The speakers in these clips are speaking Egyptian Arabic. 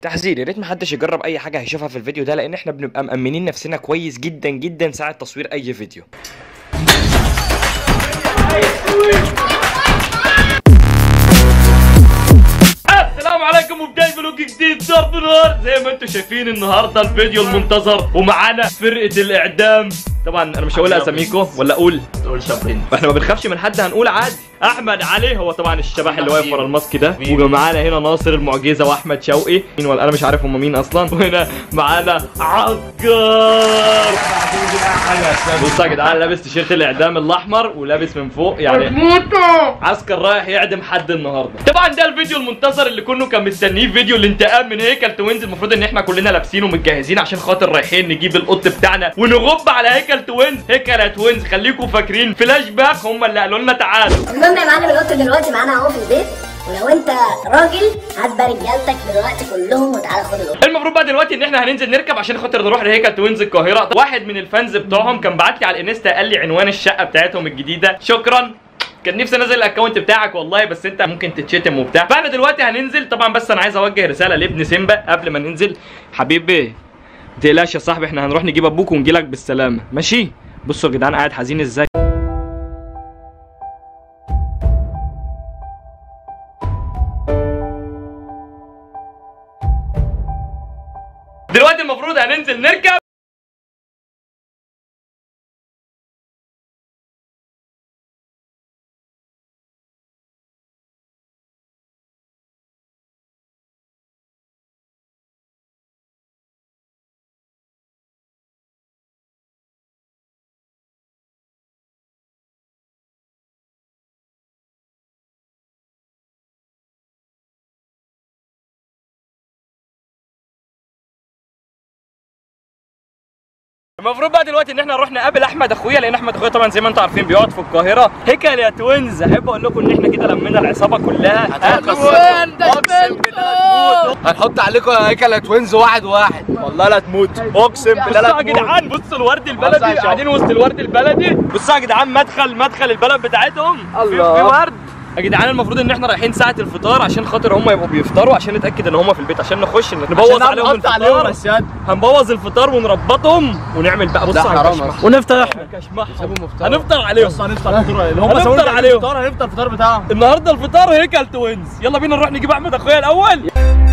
تحذير يا ريت محدش يجرب اي حاجه هيشوفها في الفيديو ده لان احنا بنبقى مأمنين نفسنا كويس جدا جدا ساعه تصوير اي فيديو السلام عليكم وبداية فلوج جديد ضرب نار زي ما انتم شايفين النهارده الفيديو المنتظر ومعانا فرقة الإعدام طبعا أنا مش هقول أساميكم ولا أقول تقول شابرين احنا ما بنخافش من حد هنقول عادي احمد علي هو طبعا الشبح اللي واقف ورا الماسك ده ومعانا هنا ناصر المعجزه واحمد شوقي مين ولا انا مش عارف هم مين اصلا وهنا معانا عقار بصوا يا جدعان لابس تيشيرت الاعدام الاحمر ولابس من فوق يعني عسكر رايح يعدم حد النهارده طبعا ده الفيديو المنتظر اللي كله كان مستنيه فيديو الانتقام من هيكل توينز المفروض ان احنا كلنا لابسين ومتجهزين عشان خاطر رايحين نجيب القط بتاعنا ونغب على هيكل توينز هيكل يا توينز خليكم فاكرين فلاش باك هم اللي قالوا لنا تعالوا المهم يا معلم القط دلوقتي معانا اهو في البيت ولو انت راجل هات بقى رجالتك دلوقتي كلهم وتعالى خد القط المفروض بقى دلوقتي ان احنا هننزل نركب عشان خاطر نروح لهيكل توينز القاهره واحد من الفانز بتوعهم كان بعت لي على الانستا قال لي عنوان الشقه بتاعتهم الجديده شكرا كان نفسي انزل الاكونت بتاعك والله بس انت ممكن تتشتم وبتاع فاحنا دلوقتي هننزل طبعا بس انا عايز اوجه رساله لابن سيمبا قبل ما ننزل حبيبي ما تقلقش يا صاحبي احنا هنروح نجيب ابوك ونجيلك بالسلامه ماشي بصوا يا جدعان قاعد حزين ازاي دلوقتي المفروض هننزل نركب المفروض بقى دلوقتي ان احنا نروح نقابل احمد اخويا لان احمد اخويا طبعا زي ما انتم عارفين بيقعد في القاهره هيكل يا توينز احب اقول لكم ان احنا كده لمينا العصابه كلها هنحط عليكم يا هيكل توينز واحد واحد والله لا تموت اقسم بالله بصوا لا يا تموت جدعان بصوا الورد البلدي وزع شوف. قاعدين وسط الورد البلدي بصوا يا جدعان مدخل مدخل البلد بتاعتهم في- الله. في ورد يا جدعان المفروض ان احنا رايحين ساعه الفطار عشان خاطر هم يبقوا بيفطروا عشان نتاكد ان هم في البيت عشان نخش نبوظ عليهم نحط عليهم الفطار اسياد هنبوظ الفطار ونربطهم ونعمل بقى بصوا حرام هنكشمح- ونفطر هنكشمحهم هنفطر عليهم هنفطر فطار اللي هم سووا لنا عليهم الفطار، هنفطر الفطار بتاعهم النهارده الفطار هيكل توينز يلا بينا نروح نجيب احمد اخويا الاول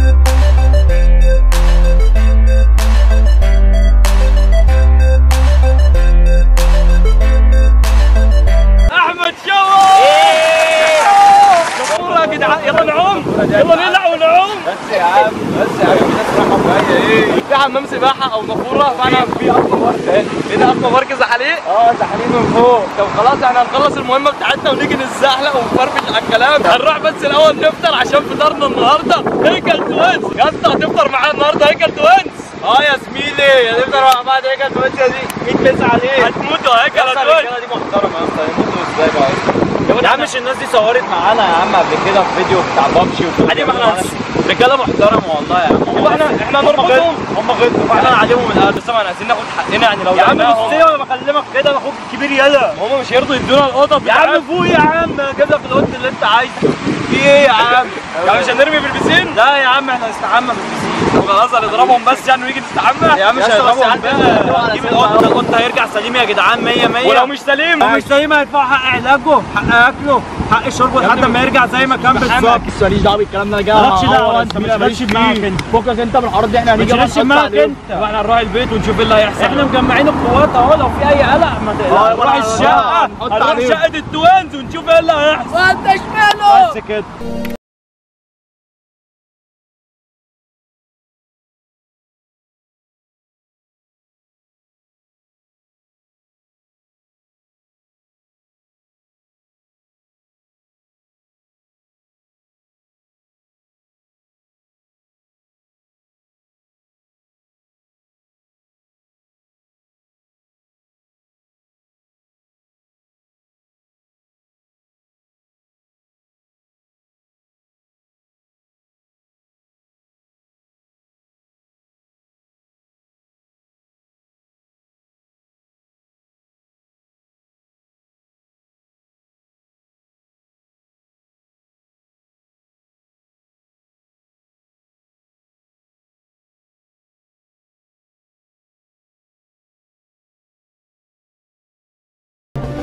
احمد شوقي نفورة يا جدعان يلا نعوم يلا نلع ونعوم بس يا عم بس يا عم الناس رايحه جايه ايه في حمام سباحه او نافوره فانا في اكبر ورد تاني هنا اقوى مركز عليه اه تحليل من فوق طب خلاص احنا هنخلص المهمه بتاعتنا ونيجي نتزحلق ونفرفش على الكلام هنروح بس الاول نفطر عشان فطارنا النهارده هيكل توينز يا اسطى هتفطر معانا النهارده هيكل توينز اه يا زميلي هنفطر مع بعض هيكل توينز دي 100 بيس عليه هتموتوا هيكل يا اسطى توينز الرجاله دي محترمه يا اسطى يموتوا ازاي بقى يا عم مش الناس دي صورت معانا يا عم قبل كده في فيديو بتاع بابجي وكده عادي، ما احنا- رجاله محترمه والله يا عم يبقى احنا- احنا هم نربطهم. غلطوا هم غلطوا فاحنا نعلمهم من القلب بس طبعا عايزين ناخد حقنا يعني لو يا عم لقيناهم- بص انا بكلمك كده انا اخوك الكبير يلا هم مش هيرضوا يدونا القطط يا عم فوق يا عم اجيب لك القط اللي انت عايزه في ايه يا عم يعني مش هنرمي في البسين لا يا عم احنا نستحمى في البسين طب خلاص هنضربهم بس يعني ونيجي نستحمى يا عم مش اسطى بس هنضربهم عندنا- بقى نجيب القط القط هيرجع سليم يا جدعان 100 100 ولو مش سليم مش سليم هيدفع حق علاجه حق اكله حق شربه لحد ما يرجع زي ما كان بالظبط ماليش دعوه بالكلام ده انا جاي مالكش أهور دعوة، يا انت زميلي، مش ماليش مالكش دماغك فيه. انت فكك انت من الحوارات دي احنا هنيجي تشيلش بقى نحط دماغك عليهم. انت. طب احنا نروح البيت ونشوف ايه اللي هيحصل احنا مجمعين القوات اهو لو في اي قلق ما اه، تقلقش نروح الشقه نحط هنروح عليهم. شقه التوينز ونشوف ايه اللي هيحصل بس كده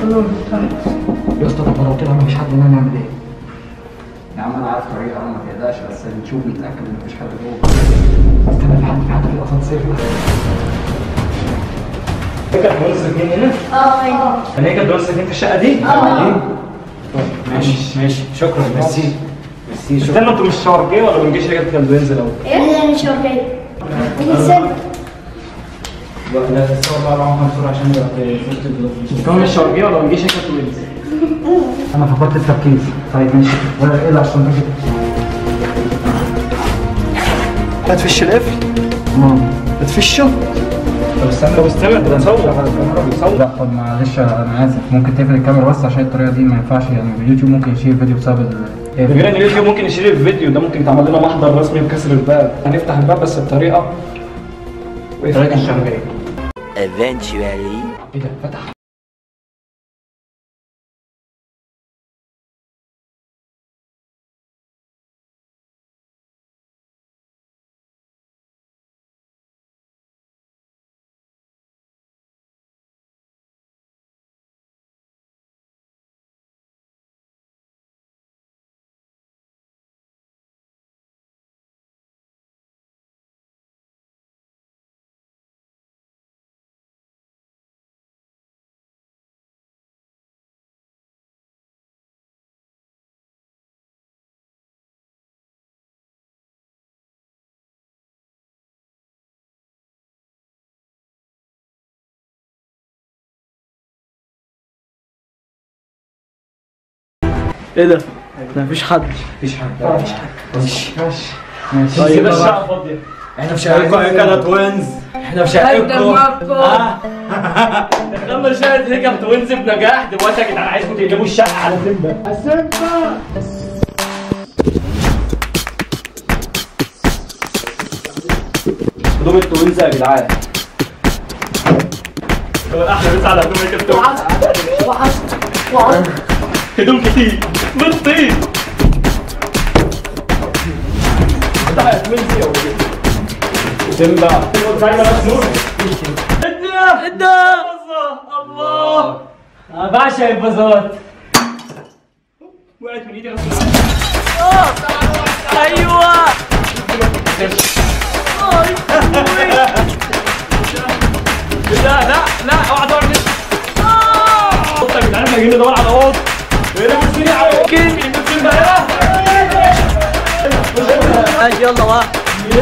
يا اسطى طب لو طلع مفيش حد هنا نعمل ايه؟ يا عم انا عارف طريقه ما تقلقش بس نشوف نتاكد ان مفيش حد جوه استنى في حد في حد في الاسانسير هي كانت دول ساكنين هنا؟ اه ايوه كان هي كانت دول ساكنين في الشقه دي؟ اه ماشي ماشي شكرا ميرسي ميرسي شكرا استنى انتوا مش شارجيه ولا ما نجيش حاجه كان بينزل اهو ايه مش اوكي بنسد لا الصور بقى معاهم بسرعه عشان يبقى في وسط الجروب انتوا مش شارجيه ولا ما نجيش حاجه كان بينزل انا فقدت التركيز طيب ماشي ولا ايه عشان ده كده هتفش القفل مام هتفشه طب استنى طب استنى انت بتصور الكاميرا بيصور لا طب معلش انا اسف ممكن تقفل الكاميرا بس عشان الطريقه دي ما ينفعش يعني اليوتيوب ممكن يشيل فيديو بسبب ال غير ان اليوتيوب ممكن يشيل الفيديو ده ممكن يتعمل لنا محضر رسمي بكسر الباب هنفتح الباب بس بطريقه طريقه الشرقيه Eventually. ايه ده فتح ايه ده؟ ده مفيش حد مفيش حد مفيش حد ماشي ماشي طيب كده الشقه بقى. فاضيه احنا في شقتكم توينز احنا في شقتكم دخلنا شقه هيك توينز بنجاح دلوقتي يا جدعان عايزكم تقلبوا الشقه على سيمبا هدوم التوينز يا جدعان هو احلى بس على هدوم هيك توينز هدوم كتير بتطير سيمبا الله انا بعشق البازات وقعت من ايدي غصب عني ايوه لا لا لا اوعى تدور من بص يا جدعان احنا جايين ندور على قط هنا بصيني على قط بصين بقى ماشي يلا واحد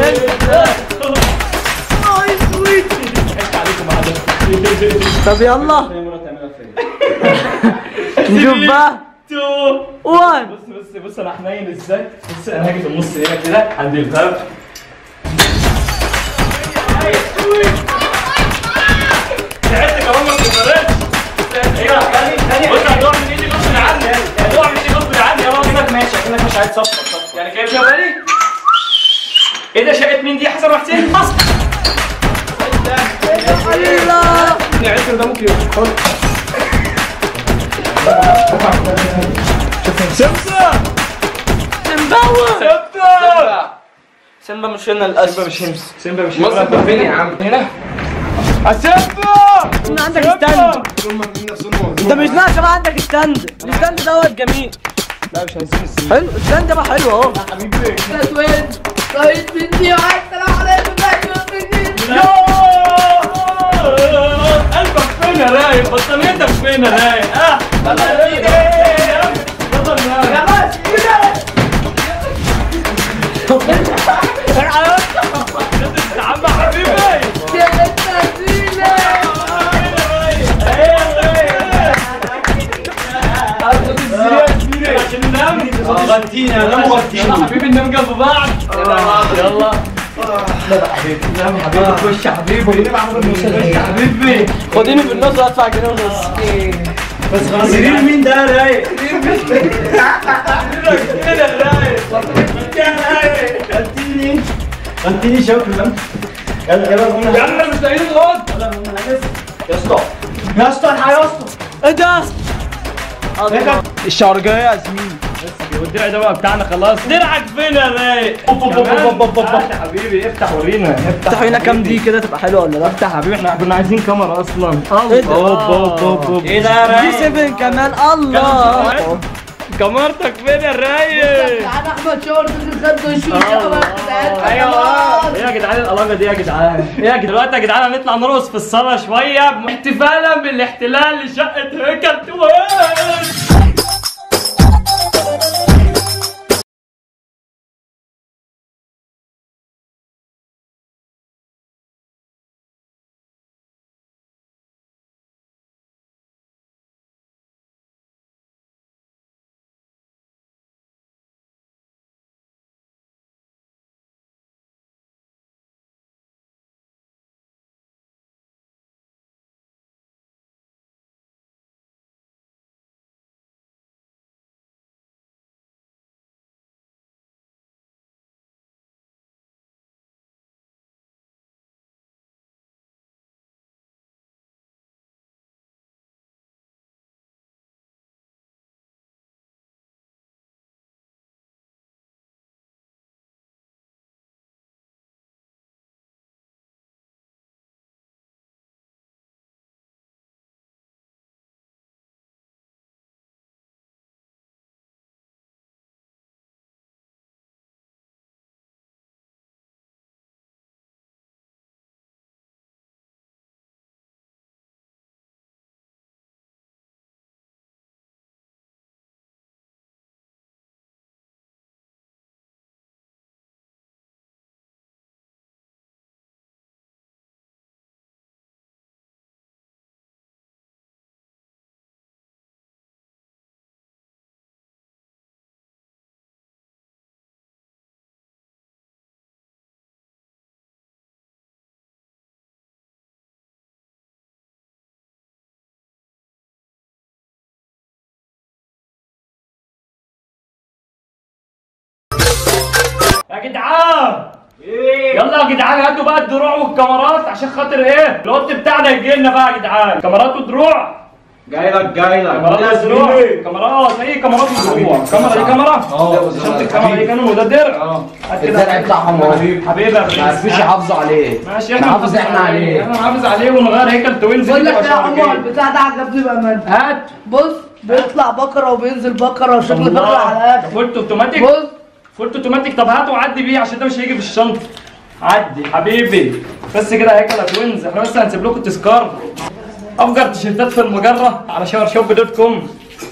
طب يلا نشوف بقى تو وان بص بص بص انا حنين ازاي بص انا هاجي في النص هنا كده عند الباب تعبت كمان ما بتقدرش بص هتقع من ايدي غصب عني هتقع من ايدي غصب عني يلا كده ماشي اكنك مش عايز تصفر يعني كده شايف بالي ايه ده شقه مين دي يا حسن وحسين العطر ده ممكن يدخل سمسة سمسة سيمبا مش هنا للاسف سيمبا مش هنا سيمبا مش مصر هنا فين يا عم هنا سيمبا انت عندك ستاند انت مش ناقص بقى عندك ستاند الستاند دوت جميل لا مش هنسيب السن حلو الستاند ده بقى حلو اهو قلبك فين يا رايق بطانيتك فين يا رايق اه يا عم حبيبي عشان ننام غطيني انا يلا مغطيني حبيبي ننام جنب بعض يلا نام يا حبيبي خش يا حبيبي خش يا حبيبي خديني في النص وادفع جنيه ونص سرير مين ده يا رايق كده رايق كده رايق غطيني غطيني شكرا يلا يلا قوم يا عم مش لاقيين الغد يا اسطى يا اسطى الحق يا اسطى ايه ده؟ الشعر جاي يا زميلي والدرع ده بقى بتاعنا خلاص درعك فين يا رايق كمان؟ هات يا حبيبي افتح ورينا افتح افتح هنا كام دي كده تبقى حلوه ولا لا افتح يا حبيبي احنا كنا عايزين كاميرا اصلا إيه ده؟ أوب، أوب، أوب، أوب. ايه ده يا دي رايق 7 كمان الله كاميرتك فين يا رايق تعالى احمد شاور تنزل خد وشوش ايوه ايه يا جدعان القلقه دي يا جدعان ايه يا جدعان دلوقتي يا جدعان هنطلع نرقص في الصاله شويه احتفالا بالاحتلال لشقه هيكل تويل يا جدعان يلا يا جدعان هاتوا بقى الدروع والكاميرات عشان خاطر ايه الوقت بتاعنا يجي لنا بقى يا جدعان كاميرات ودروع جاي لك جاي لك كاميرات ودروع كاميرات ايه كاميرات ودروع كاميرا دي كاميرا اه شفت الكاميرا دي كانوا وده درع هات كده. الدرع بتاعهم اهو حبيبي يا ما برنس. عرفوش يحافظوا عليه ماشي نحافظ احنا عليه. احنا نحافظ عليه ونغير هيكل توينز بقول دي لك تبقى يا عمر شبكية. البتاع ده عجبني بامانه هات بص بيطلع بقره وبينزل بقره وشكل بقره على الاخر فولت اوتوماتيك بص فولت اوتوماتيك طب هاته وعدي بيه عشان ده مش هيجي في الشنطه عدي حبيبي بس كده هيكل يا توينز احنا بس هنسيب لكم تذكار افجر تيشيرتات في المجره على شاور شوب دوت كوم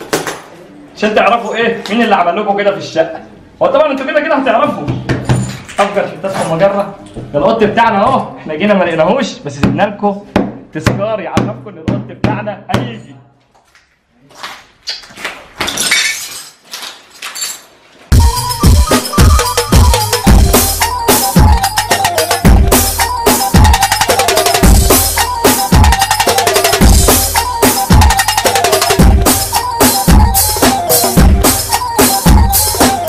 عشان تعرفوا ايه مين اللي عمل لكم كده في الشقه هو طبعا انتوا كده كده هتعرفوا افجر تيشيرتات في المجره ده القط بتاعنا اهو احنا جينا ما لقيناهوش بس سيبنا لكم تذكار يعرفكم ان القط بتاعنا هيجي